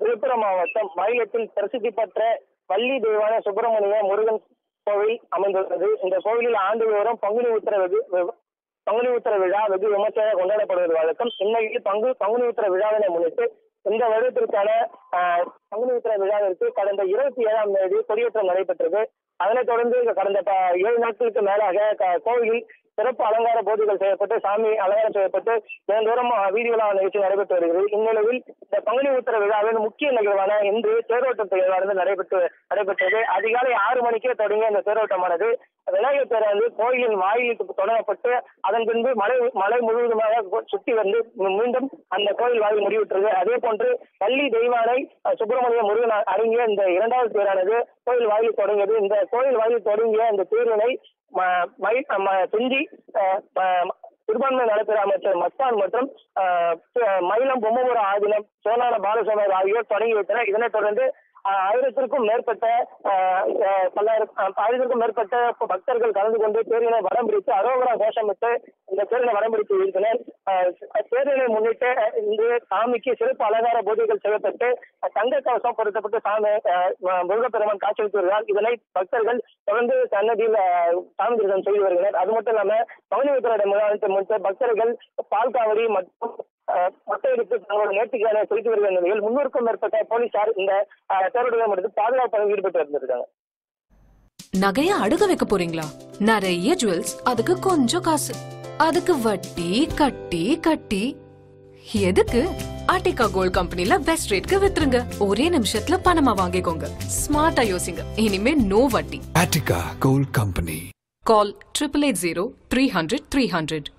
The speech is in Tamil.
விழுப்புரம் மாவட்டம் மயிலத்தில் பிரசித்தி பெற்ற வள்ளி தெய்வான சுப்பிரமணிய முருகன் கோவில் அமைந்துள்ளது இந்த கோவிலில் ஆண்டுதோறும் பங்குனி உத்திர வெகு வெகு- பங்குனி உத்திர விழா வெகு விமர்சையாக கொண்டாடப்படுவது வழக்கம் இந்நிலையில் பங்கு பங்குனி உத்திர விழாவினை முன்னிட்டு இந்த வருடத்திற்கான ஆஹ், பங்குனி உத்திர விழாவிற்கு கடந்த இருபத்தி ஏழாம் தேதி கொடியேற்றம் நடைபெற்றது அதனைத் தொடர்ந்து கடந்த ப- ஏழு நாட்களுக்கு மேலாக க- கோவிலில் சிறப்பு அலங்கார போட்டிகள் செய்யப்பட்டு சாமி அலங்காரம் செய்யப்பட்டு தினந்தோறும் அஹ், வீதி விழா நிகழ்ச்சி நடைபெற்று வருகிறது இந்நிலையில் இந்த பங்குனி உத்திர விழாவின் முக்கிய நிகழ்வான இன்று தேரோட்டம் நிகழ்வானது நடைபெற்று நடைபெற்றது அதிகாலை ஆறு மணிக்கே தொடங்கிய இந்த தேரோட்டமானது விநாயகர் பேரானது கோயிலின் வாயிலுக்கு தொடங்கப்பட்டு அதன் பின்பு மலை மலை முழுவதுமாக கொ- சுற்றி வந்து மீ- மீண்டும் அந்த கோயில் வாயில் முடிவுற்றது அதே போன்று பள்ளி தெய்வானை அஹ், சுப்பிரமணிய முருகன் அ- அடங்கிய இந்த இரண்டாவது தேரானது கோயில் வாயில் தொடங்கியது இந்த கோயில் வாயில் தொடங்கிய இந்த தேரினை ம- மை ம- துஞ்சி அஹ், ம- சிறுபான்மை நலத்துறை அமைச்சர் மஸ்தான் மற்றும் அஹ், ச- மயிலம் பொம்மபுரம் ஆதீனம் சோனான பாலசுவாமி ஆகியோர் தொடங்கி வைத்தனர் இதனைத் தொடர்ந்து அஹ், ஆயிரத்திற்கும் மேற்பட்ட அஹ், அஹ், பல்லாயிரம் அஹ், ஆயிரத்திற்கும் மேற்பட்ட பக்தர்கள் கலந்து கொண்டு தேரினை வடம் பிடித்து அரோகரா கோஷமிட்டு இந்த தேரினை வடம் பிடித்து இருந்தனர் அஹ், தேரினை முன்னிட்டு அஹ், இன்று சாமிக்கு சிறப்பு அலங்கார பூஜைகள் செய்யப்பட்டு அஹ், தங்க கவசம் பொருத்தப்பட்டு சாமி அஹ், ம- முருகப்பெருமான் காட்சியளித்து வருகிறார் இதனை பக்தர்கள் தொடர்ந்து சன்னதியில் அஹ், சாமி தரிசனம் செய்து வருகின்றனர் அது மட்டும் இல்லாம பகுனி உத்திராட முகாமத்தை முன்னிட்டு பக்தர்கள் பால் காவடி மற்றும் அஹ், மொட்டை எடுத்து தங்களோட நேர்த்திக்கான செலுத்தி வருகிற நிலையில் முன்னூறுக்கும் மேற்பட்ட போலீசார் இந்த அஹ், தேரோட்டம் எடுத்து பாதுகாப்பு பணியில் ஈடுபட்டு வந்திருக்காங்க நகைய அடுக்க வைக்க போறீங்களா நிறைய ஜுவல்ஸ் அதுக்கு கொஞ்சம் காசு அதுக்கு வட்டி கட்டி கட்டி எதுக்கு ஆர்டிகா கோல்ட் கம்பெனில பெஸ்ட் ரேட்க்கு வித்துருங்க ஒரே நிமிஷத்துல பணமா வாங்கிக்கோங்க ஸ்மார்ட்டா யோசிங்க இனிமே நோ வட்டி Attica Gold Company. Call triple eight zero three hundred three hundred